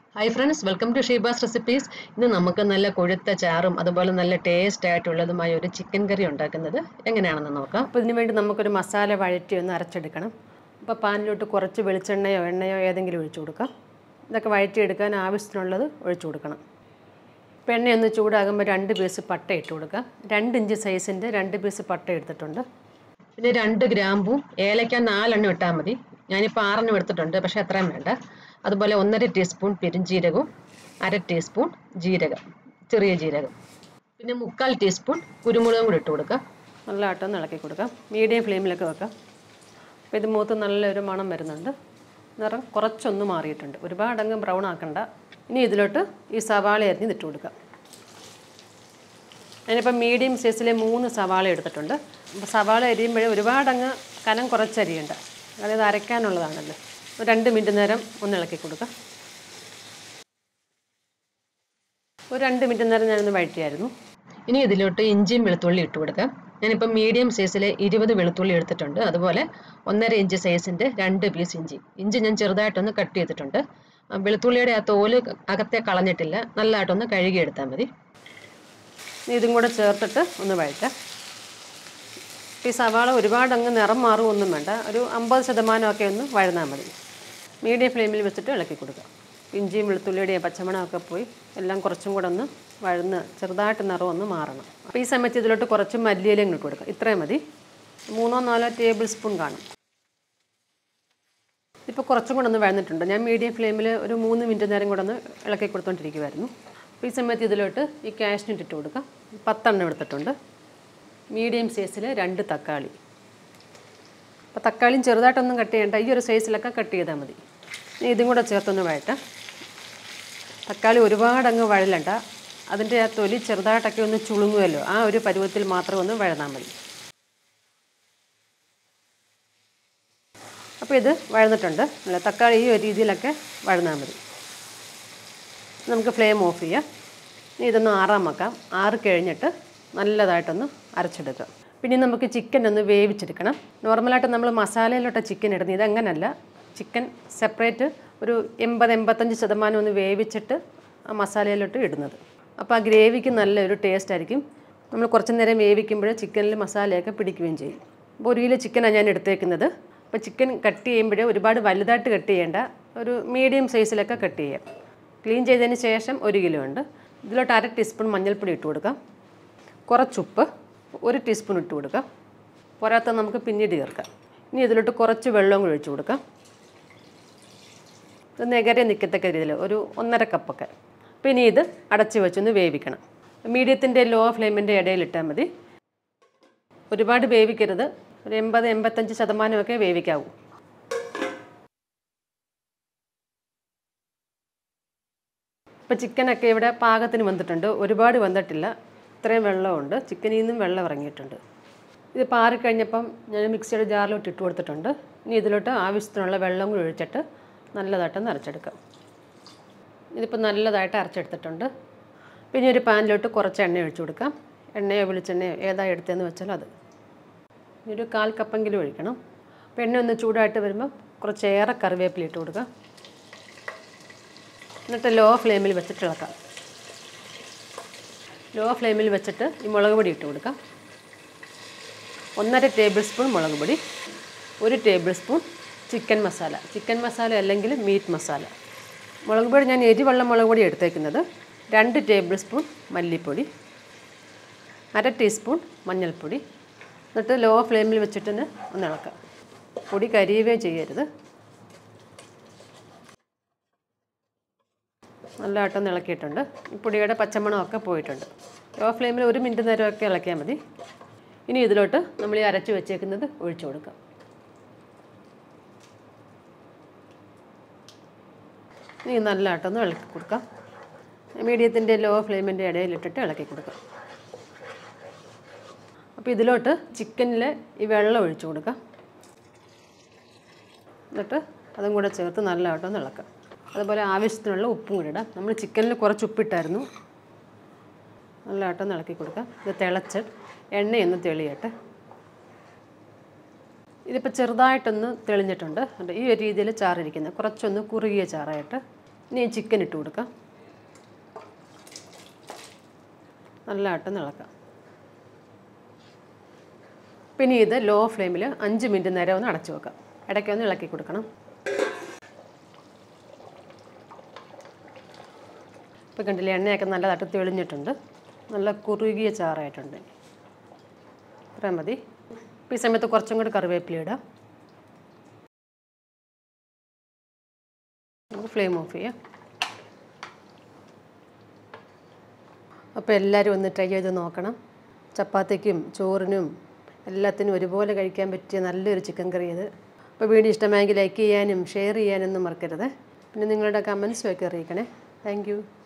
hi friends welcome to Sheeba's recipes ഇന്ന് നമുക്ക് നല്ല കൊഴുത്ത ചാറും അതുപോലെ നല്ല ടേസ്റ്റ് ആയിട്ടുള്ളതുമായ ഒരു ചിക്കൻ കറി ഉണ്ടാക്കുന്നത് എങ്ങനെയാണെന്ന് നോക്കാം അപ്പോൾ ഇതിന് വേണ്ടി നമുക്കൊരു മസാല വഴറ്റി ഒന്ന് അരച്ചെടുക്കണം അപ്പോൾ പാനിലോട്ട് കുറച്ച് വെളിച്ചെണ്ണയോ എണ്ണയോ ഏതെങ്കിലും ഒഴിച്ചു കൊടുക്കാം ഇതൊക്കെ വഴറ്റിയെടുക്കാൻ ആവശ്യത്തിനുള്ളത് ഒഴിച്ചു കൊടുക്കണം അപ്പോൾ എണ്ണയൊന്ന് ചൂടാകുമ്പോൾ രണ്ട് പീസ് പട്ട ഇട്ട് കൊടുക്കാം രണ്ട് ഇഞ്ച് സൈസിൻ്റെ രണ്ട് പീസ് പട്ട എടുത്തിട്ടുണ്ട് പിന്നെ രണ്ട് ഗ്രാമ്പും ഏലക്ക നാലെണ്ണം ഇട്ടാൽ മതി ഞാനിപ്പോൾ ആറെണ്ണം എടുത്തിട്ടുണ്ട് പക്ഷേ അത്രയും വേണ്ട അതുപോലെ ഒന്നര ടീസ്പൂൺ പെരുംജീരകവും അര ടീസ്പൂൺ ജീരകം ചെറിയ ജീരകം പിന്നെ മുക്കാൽ ടീസ്പൂൺ കുരുമുളകും കൂടി ഇട്ട് കൊടുക്കുക നല്ല ആട്ടം ഇളക്കി കൊടുക്കാം മീഡിയം ഫ്ലെയിമിലൊക്കെ വെക്കാം അപ്പോൾ ഇത് മൂത്ത് നല്ലൊരു മണം വരുന്നുണ്ട് നിറം കുറച്ചൊന്ന് മാറിയിട്ടുണ്ട് ഒരുപാടങ്ങ് ബ്രൗൺ ആക്കണ്ട ഇനി ഇതിലോട്ട് ഈ സവാള അരിഞ്ഞ് ഇട്ട് കൊടുക്കാം ഞാനിപ്പോൾ മീഡിയം സൈസിലെ മൂന്ന് സവാള എടുത്തിട്ടുണ്ട് അപ്പോൾ സവാള അരിയുമ്പോഴേ ഒരുപാടങ്ങ് കനം കുറച്ചരിയണ്ട അതായത് അരയ്ക്കാനുള്ളതാണല്ലോ ഒരു രണ്ട് മിനിറ്റ് നേരം ഒന്ന് ഇളക്കി കൊടുക്കാം ഒരു രണ്ട് മിനിറ്റ് നേരം ഞാനൊന്ന് വഴറ്റിയായിരുന്നു ഇനി ഇതിലോട്ട് ഇഞ്ചിയും വെളുത്തുള്ളി ഇട്ട് കൊടുക്കാം ഞാനിപ്പോൾ മീഡിയം സൈസിലെ ഇരുപത് വെളുത്തുള്ളി എടുത്തിട്ടുണ്ട് അതുപോലെ ഒന്നര ഇഞ്ച് സൈസിൻ്റെ രണ്ട് പീസ് ഇഞ്ചി ഇഞ്ചി ഞാൻ ചെറുതായിട്ടൊന്ന് കട്ട് ചെയ്തിട്ടുണ്ട് ആ വെളുത്തുള്ളിയുടെ ആ തോല് അകത്തെ കളഞ്ഞിട്ടില്ല നല്ലതായിട്ടൊന്ന് കഴുകിയെടുത്താൽ മതി ഇനി ഇതും കൂടെ ചേർത്തിട്ട് ഒന്ന് വഴറ്റാം ഈ സവാള ഒരുപാട് അങ്ങ് നിറം മാറുമൊന്നും വേണ്ട ഒരു അമ്പത് ശതമാനമൊക്കെ ഒന്ന് വഴന്നാൽ മതി മീഡിയം ഫ്ലെയിമിൽ വെച്ചിട്ട് ഇളക്കി കൊടുക്കുക ഇഞ്ചിയും വെളുത്തുള്ളിയുടെയും പച്ചമണമൊക്കെ പോയി എല്ലാം കുറച്ചും കൂടെ ഒന്ന് വഴന്ന് ചെറുതായിട്ട് നിറം ഒന്ന് മാറണം അപ്പോൾ ഈ സമയത്ത് ഇതിലോട്ട് കുറച്ച് മല്ലിയിലും ഇട്ട് കൊടുക്കുക ഇത്രയും മതി മൂന്നോ നാലോ ടേബിൾ സ്പൂൺ കാണും ഇപ്പോൾ കുറച്ചും കൂടെ ഒന്ന് വഴന്നിട്ടുണ്ട് ഞാൻ മീഡിയം ഫ്ലെയിമിൽ ഒരു മൂന്ന് മിനിറ്റ് നേരം കൂടെ ഒന്ന് ഇളക്കി കൊടുത്തോണ്ടിരിക്കുമായിരുന്നു അപ്പോൾ ഈ സമയത്ത് ഇതിലോട്ട് ഈ കാഷ്നട്ട് ഇട്ട് കൊടുക്കാം പത്തെണ്ണം എടുത്തിട്ടുണ്ട് മീഡിയം സൈസിൽ രണ്ട് തക്കാളി അപ്പോൾ തക്കാളിയും ചെറുതായിട്ടൊന്നും കട്ട് ചെയ്യണ്ട ഈ ഒരു സൈസിലൊക്കെ കട്ട് ചെയ്താൽ മതി ഇനി ഇതും കൂടെ ചേർത്തൊന്ന് വഴറ്റാം തക്കാളി ഒരുപാട് അങ്ങ് വഴലണ്ട അതിൻ്റെ ആ തൊലി ചെറുതായിട്ടൊക്കെ ഒന്ന് ചുളുങ്ങുമല്ലോ ആ ഒരു പരുവത്തിൽ മാത്രം ഒന്ന് വഴന്നാൽ മതി അപ്പോൾ ഇത് വഴന്നിട്ടുണ്ട് അല്ല തക്കാളി ഈ ഒരു രീതിയിലൊക്കെ വഴന്നാൽ മതി നമുക്ക് ഫ്ലെയിം ഓഫ് ചെയ്യാം ഇനി ഇതൊന്ന് ആറാൻ വെക്കാം ആറ് കഴിഞ്ഞിട്ട് നല്ലതായിട്ടൊന്ന് അരച്ചെടുക്കുക പിന്നെ നമുക്ക് ചിക്കൻ ഒന്ന് വേവിച്ചെടുക്കണം നോർമലായിട്ട് നമ്മൾ മസാലയിലോട്ട് ചിക്കൻ ഇടുന്നത് ഇതങ്ങനല്ല ചിക്കൻ സെപ്പറേറ്റ് ഒരു എൺപത് എൺപത്തഞ്ച് ശതമാനം ഒന്ന് വേവിച്ചിട്ട് ആ മസാലയിലോട്ട് ഇടുന്നത് അപ്പോൾ ആ ഗ്രേവിക്ക് നല്ലൊരു ടേസ്റ്റ് ആയിരിക്കും നമ്മൾ കുറച്ച് നേരം വേവിക്കുമ്പോൾ ചിക്കനിൽ മസാലയൊക്കെ പിടിക്കുകയും ചെയ്യും അപ്പോൾ ഒരു കിലോ ചിക്കനാണ് ഞാൻ എടുത്തേക്കുന്നത് അപ്പോൾ ചിക്കൻ കട്ട് ചെയ്യുമ്പോഴേ ഒരുപാട് വലുതായിട്ട് കട്ട് ചെയ്യേണ്ട ഒരു മീഡിയം സൈസിലൊക്കെ കട്ട് ചെയ്യാം ക്ലീൻ ചെയ്തതിന് ശേഷം ഒരു കിലോ ഉണ്ട് ഇതിലോട്ട് അര ടീസ്പൂൺ മഞ്ഞൾപ്പൊടി ഇട്ട് കൊടുക്കാം കുറച്ചുപ്പ് ഒരു ടീസ്പൂൺ ഇട്ട് കൊടുക്കാം പോരാത്ത നമുക്ക് പിന്നീട് ചേർക്കാം ഇനി ഇതിലോട്ട് കുറച്ച് വെള്ളവും കൂടി ഒഴിച്ച് കൊടുക്കാം ഇത് നികരെ നിൽക്കത്തക്ക രീതിയിൽ ഒരു ഒന്നര കപ്പൊക്കെ പിന്നെ ഇത് അടച്ച് വെച്ചൊന്ന് വേവിക്കണം മീഡിയത്തിൻ്റെ ലോ ഫ്ലെയിമിൻ്റെ ഇടയിലിട്ടാൽ മതി ഒരുപാട് വേവിക്കരുത് ഒരു എൺപത് എൺപത്തഞ്ച് ശതമാനമൊക്കെ വേവിക്കാവൂ ഇപ്പോൾ ചിക്കനൊക്കെ ഇവിടെ പാകത്തിന് വന്നിട്ടുണ്ട് ഒരുപാട് വന്നിട്ടില്ല ഇത്രയും വെള്ളമുണ്ട് ചിക്കനിൽ നിന്നും വെള്ളം ഇറങ്ങിയിട്ടുണ്ട് ഇത് പാറിക്കഴിഞ്ഞപ്പം ഞാൻ മിക്സിയുടെ ജാറിലോട്ട് ഇട്ട് കൊടുത്തിട്ടുണ്ട് ഇനി ഇതിലോട്ട് ആവശ്യത്തിനുള്ള വെള്ളം കൂടി ഒഴിച്ചിട്ട് നല്ലതായിട്ടൊന്ന് അരച്ചെടുക്കാം ഇതിപ്പോൾ നല്ലതായിട്ട് അരച്ചെടുത്തിട്ടുണ്ട് പിന്നെ ഒരു പാനിലോട്ട് കുറച്ച് എണ്ണ ഒഴിച്ചു കൊടുക്കാം എണ്ണയോ വെളിച്ചെണ്ണയോ ഏതാ എടുത്തതെന്ന് വെച്ചാൽ അത് ഇനി ഒരു കാൽ കപ്പെങ്കിലും ഒഴിക്കണം അപ്പോൾ എണ്ണ ഒന്ന് ചൂടായിട്ട് വരുമ്പോൾ കുറച്ചേറെ കറിവേപ്പില ഇട്ട് കൊടുക്കാം എന്നിട്ട് ലോ ഫ്ലെയിമിൽ വെച്ചിട്ട് ഇളക്കാം ലോ ഫ്ലെയിമിൽ വെച്ചിട്ട് ഈ മുളക് പൊടി ഇട്ട് കൊടുക്കാം ഒന്നര ടേബിൾ സ്പൂൺ മുളക് പൊടി ഒരു tablespoon chicken masala chicken masala അല്ലെങ്കിൽ മീറ്റ് മസാല മുളക് പൊടി ഞാൻ എരിവെള്ള മുളക് പൊടി എടുത്തേക്കുന്നത് രണ്ട് ടേബിൾ സ്പൂൺ മല്ലിപ്പൊടി അര ടീസ്പൂൺ മഞ്ഞൾപ്പൊടി എന്നിട്ട് ലോ ഫ്ലെയിമിൽ വെച്ചിട്ട് തന്നെ ഒന്ന് ഇളക്കാം പൊടി കരിയുകയും ചെയ്യരുത് നല്ലതായിട്ടൊന്ന് ഇളക്കിയിട്ടുണ്ട് ഈ പൊടിയുടെ പച്ചമണമൊക്കെ പോയിട്ടുണ്ട് ലോ ഫ്ലെയിമിൽ ഒരു മിനിറ്റ് നേരമൊക്കെ ഇളക്കിയാൽ മതി ഇനി ഇതിലോട്ട് നമ്മൾ ഈ അരച്ച് വെച്ചേക്കുന്നത് ഒഴിച്ചു കൊടുക്കാം ഇനി നല്ലതായിട്ടൊന്ന് ഇളക്കി കൊടുക്കാം മീഡിയത്തിൻ്റെ ലോ ഫ്ലെയിമിൻ്റെ ഇടയിലിട്ടിട്ട് ഇളക്കി കൊടുക്കാം അപ്പോൾ ഇതിലോട്ട് ചിക്കനിൽ ഈ വെള്ളം ഒഴിച്ചു കൊടുക്കാം എന്നിട്ട് അതും കൂടെ ചേർത്ത് നല്ലതായിട്ടൊന്ന് ഇളക്കാം അതുപോലെ ആവശ്യത്തിനുള്ള ഉപ്പും കൂടി ഇടാം നമ്മൾ ചിക്കനിൽ കുറച്ച് ഉപ്പിട്ടായിരുന്നു നല്ലതായിട്ടൊന്ന് ഇളക്കി കൊടുക്കാം ഇത് തിളച്ച് എണ്ണയൊന്ന് തെളിയട്ടെ ഇതിപ്പോൾ ചെറുതായിട്ടൊന്ന് തെളിഞ്ഞിട്ടുണ്ട് ഉണ്ട് ഈ ഒരു രീതിയിൽ ചാറിരിക്കുന്നത് കുറച്ചൊന്ന് കുറുകിയ ചാറായിട്ട് ഇനി ചിക്കൻ ഇട്ട് കൊടുക്കാം നല്ലതായിട്ട് ഇളക്കാം പിന്നെ ഇത് ലോ ഫ്ലെയിമിൽ അഞ്ച് മിനിറ്റ് നേരം ഒന്ന് അടച്ചു വെക്കാം ഇടയ്ക്ക് ഒന്ന് ഇളക്കി കൊടുക്കണം ഇപ്പം കണ്ടില്ലേ എണ്ണയൊക്കെ നല്ലതായിട്ട് തെളിഞ്ഞിട്ടുണ്ട് നല്ല കുറുകിയ ചാറായിട്ടുണ്ട് ഇത്രയും മതി ഇപ്പം ഈ സമയത്ത് കുറച്ചും കൂടി കറിവേപ്പില ഇടാം നമുക്ക് ഫ്ലെയിം ഓഫ് ചെയ്യാം അപ്പോൾ എല്ലാവരും ഒന്ന് ട്രൈ ചെയ്ത് നോക്കണം ചപ്പാത്തിക്കും ചോറിനും എല്ലാത്തിനും ഒരുപോലെ കഴിക്കാൻ പറ്റിയ നല്ലൊരു ചിക്കൻ കറി ഇത് അപ്പോൾ വീഡിയോ ഇഷ്ടമായെങ്കിൽ ലൈക്ക് ചെയ്യാനും ഷെയർ ചെയ്യാനൊന്നും മറക്കരുത് പിന്നെ നിങ്ങളുടെ കമൻസും ഒക്കെ അറിയിക്കണേ താങ്ക്